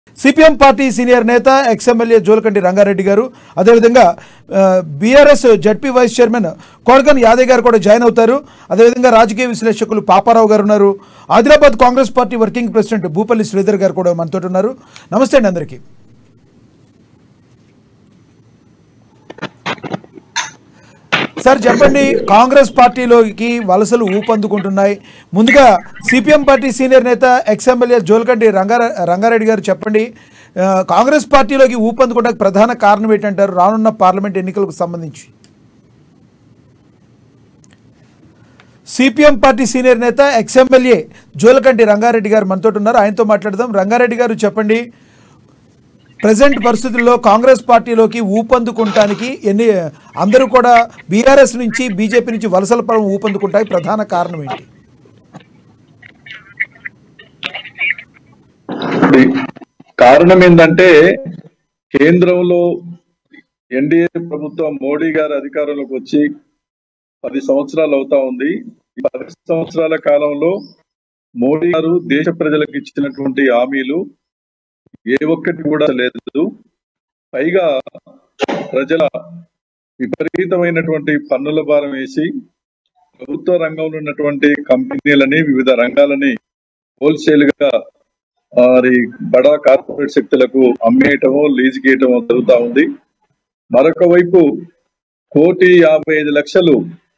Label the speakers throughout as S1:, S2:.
S1: CPM party senior నేత ex MLA Jolakanti Rangareddy గారు అదేవిధంగా BRS ZP vice chairman Kodakan Yadav గారు కూడా జాయిన్ అవుతారు అదేవిధంగా రాజకీయ విశ్లేషకులు పాపారావు గారు ఉన్నారు Adilabad Congress party working president Bhupalli Sridhar గారు కూడా మనతో ఉన్నారు నమస్తే అండి అందరికీ సార్ చెప్పండి కాంగ్రెస్ పార్టీలోకి వలసలు ఊపందుకుంటున్నాయి ముందుగా సిపిఎం పార్టీ సీనియర్ నేత ఎక్స్ ఎమ్మెల్యే జోల్కంటి రంగార రంగారెడ్డి గారు చెప్పండి ఆ, కాంగ్రెస్ పార్టీలోకి ఊపందుకోవడానికి ప్రధాన కారణం ఏంటంటారు రానున్న పార్లమెంట్ ఎన్నికలకు సంబంధించి సిపిఎం పార్టీ సీనియర్ నేత ఎక్స్ ఎమ్మెల్యే జోలకంటి రంగారెడ్డి గారు మనతో ఉన్నారు ఆయనతో మాట్లాడదాం రంగారెడ్డి గారు చెప్పండి ప్రజెంట్ పరిస్థితుల్లో కాంగ్రెస్ పార్టీలోకి ఊపందుకుంటానికి ఎన్ని అందరూ కూడా బీఆర్ఎస్ నుంచి బీజేపీ నుంచి వలసల పరం ఊపందుకుంటానికి ప్రధాన కారణం ఏంటి
S2: ఇది కారణం ఏంటంటే కేంద్రంలో ఎన్డీఏ ప్రభుత్వం మోడీ గారు అధికారంలోకి వచ్చి పది సంవత్సరాలు అవుతా ఉంది ఈ పది సంవత్సరాల కాలంలో మోడీ గారు దేశ ప్రజలకు ఇచ్చినటువంటి హామీలు ఏ ఒక్కటి కూడా లేదు పైగా ప్రజల విపరీతమైనటువంటి పన్నుల భారం వేసి ప్రభుత్వ రంగంలో ఉన్నటువంటి కంపెనీలని వివిధ రంగాలని హోల్సేల్ గా మరి బడా కార్పొరేట్ శక్తులకు అమ్మేయటమో లీజ్ గీయటమో జరుగుతా ఉంది మరొక వైపు కోటి యాభై ఐదు లక్షలు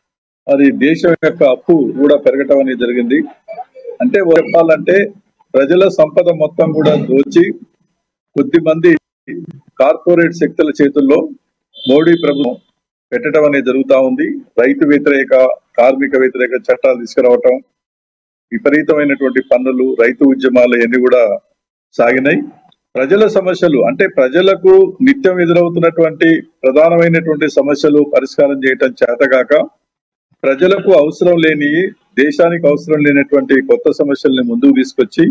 S2: అది దేశం యొక్క అప్పు కూడా పెరగటం అనేది జరిగింది అంటే చెప్పాలంటే ప్రజల సంపద మొత్తం కూడా దోచి కొద్ది మంది కార్పొరేట్ శక్తుల చేతుల్లో మోడీ ప్రభుత్వం పెట్టడం అనేది జరుగుతా ఉంది రైతు వ్యతిరేక కార్మిక వ్యతిరేక చట్టాలు తీసుకురావటం విపరీతమైనటువంటి పన్నులు రైతు ఉద్యమాలు ఇవన్నీ కూడా సాగినాయి ప్రజల సమస్యలు అంటే ప్రజలకు నిత్యం ఎదురవుతున్నటువంటి ప్రధానమైనటువంటి సమస్యలు పరిష్కారం చేయటం చేతగాక ప్రజలకు అవసరం లేని దేశానికి అవసరం లేనటువంటి కొత్త సమస్యల్ని ముందుకు తీసుకొచ్చి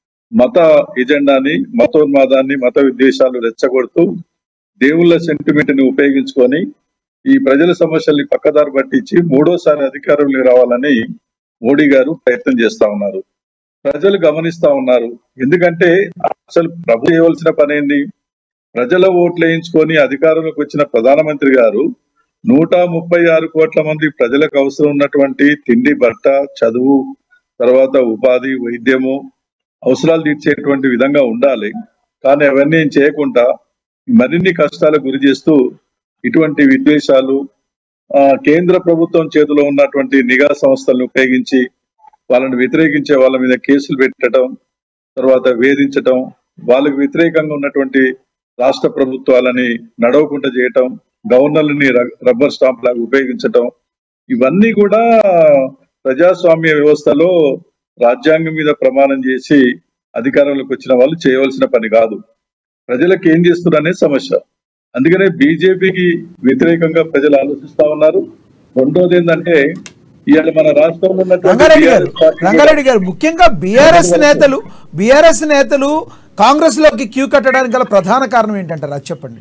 S2: మత ఎజెండాని మతోన్మాదాన్ని మత విద్వేషాలు రెచ్చగొడుతూ దేవుళ్ళ సెంటిమెంట్ ని ఉపయోగించుకొని ఈ ప్రజల సమస్యల్ని పక్కదారి పట్టించి మూడోసారి అధికారంలో రావాలని మోడీ గారు ప్రయత్నం చేస్తా ఉన్నారు ప్రజలు గమనిస్తా ఉన్నారు ఎందుకంటే అసలు ప్రభు చేయవలసిన పని ఏంది ప్రజల ఓట్లు వేయించుకొని అధికారంలోకి వచ్చిన ప్రధానమంత్రి గారు నూట ముప్పై ఆరు కోట్ల మంది ప్రజలకు అవసరం ఉన్నటువంటి తిండి బట్ట చదువు తర్వాత ఉపాధి వైద్యము అవసరాలు తీర్చేటువంటి విధంగా ఉండాలి కానీ అవన్నీ ఏం చేయకుండా మరిన్ని కష్టాలకు గురి చేస్తూ ఇటువంటి విద్వేషాలు ఆ, కేంద్ర ప్రభుత్వం చేతిలో ఉన్నటువంటి నిఘా సంస్థలను ఉపయోగించి వాళ్ళని వ్యతిరేకించే వాళ్ళ మీద కేసులు పెట్టడం తర్వాత వేధించటం వాళ్ళకు వ్యతిరేకంగా ఉన్నటువంటి రాష్ట్ర ప్రభుత్వాలని నడవకుండా చేయటం గవర్నర్లని ర- రబ్బర్ స్టాంప్ లాగా ఉపయోగించటం ఇవన్నీ కూడా ప్రజాస్వామ్య వ్యవస్థలో రాజ్యాంగం మీద ప్రమాణం చేసి అధికారంలోకి వచ్చిన వాళ్ళు చేయవలసిన పని కాదు ప్రజలకు ఏం చేస్తున్నారు అనేది సమస్య అందుకనే బీజేపీకి వ్యతిరేకంగా ప్రజలు ఆలోచిస్తా ఉన్నారు రెండోది ఏంటంటే ఇవాళ మన రాష్ట్రంలో ఉన్నటువంటి
S1: రంగారెడ్డి గారు
S2: BRS పార్టీ కూడా-
S1: రంగారెడ్డి గారు ముఖ్యంగా బీఆర్ఎస్ నేతలు బీఆర్ఎస్ నేతలు కాంగ్రెస్ లోకి క్యూ కట్టడానికి గల ప్రధాన కారణం ఏంటంటారు అది చెప్పండి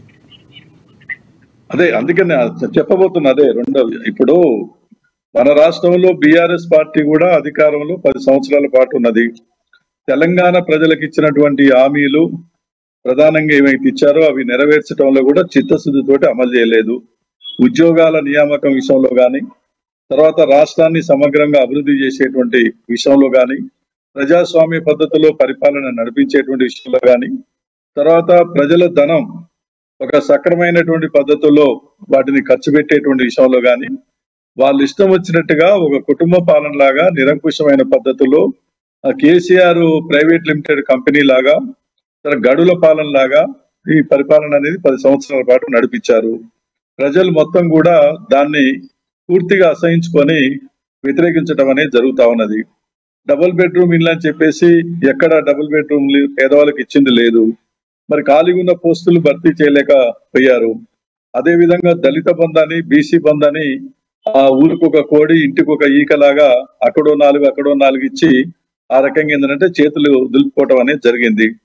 S2: అదే అందుకనే చెప్పబోతున్నా అదే రెండోది ఇప్పుడు మన రాష్ట్రంలో బీఆర్ఎస్ పార్టీ కూడా అధికారంలో పది సంవత్సరాల పాటు ఉన్నది తెలంగాణ ప్రజలకు ఇచ్చినటువంటి హామీలు ప్రధానంగా ఏమైతే ఇచ్చారో అవి నెరవేర్చడంలో కూడా చిత్తశుద్ధితోటి అమలు చేయలేదు ఉద్యోగాల నియామకం విషయంలో గాని తర్వాత రాష్ట్రాన్ని సమగ్రంగా అభివృద్ధి చేసేటువంటి విషయంలో గాని ప్రజాస్వామ్య పద్ధతిలో పరిపాలన నడిపించేటువంటి విషయంలో గాని తర్వాత ప్రజల ధనం ఒక సక్రమైనటువంటి పద్ధతుల్లో వాటిని ఖర్చు పెట్టేటువంటి విషయంలో గాని వాళ్ళు ఇష్టం వచ్చినట్టుగా ఒక కుటుంబ పాలన లాగా నిరంకుశమైన పద్ధతుల్లో ఆ కేసీఆర్ ప్రైవేట్ లిమిటెడ్ కంపెనీ లాగా తన గడుల పాలన లాగా ఈ పరిపాలన అనేది పది సంవత్సరాల పాటు నడిపించారు ప్రజలు మొత్తం కూడా దాన్ని పూర్తిగా అసహించుకొని వ్యతిరేకించడం అనేది జరుగుతా ఉన్నది డబుల్ బెడ్రూమ్ ఇల్లు అని చెప్పేసి ఎక్కడ డబుల్ బెడ్రూమ్ పేదవాళ్ళకి ఇచ్చింది లేదు మరి ఖాళీగా ఉన్న పోస్టులు భర్తీ చేయలేకపోయారు అదే విధంగా దళిత బంధాన్ని బీసీ బంధాన్ని ఆ ఊరికి ఒక కోడి ఇంటికి ఒక ఈకలాగా అక్కడో నాలుగు అక్కడో నాలుగు ఇచ్చి ఆ రకంగా ఏంటంటే చేతులు దులుపుకోవటం అనేది జరిగింది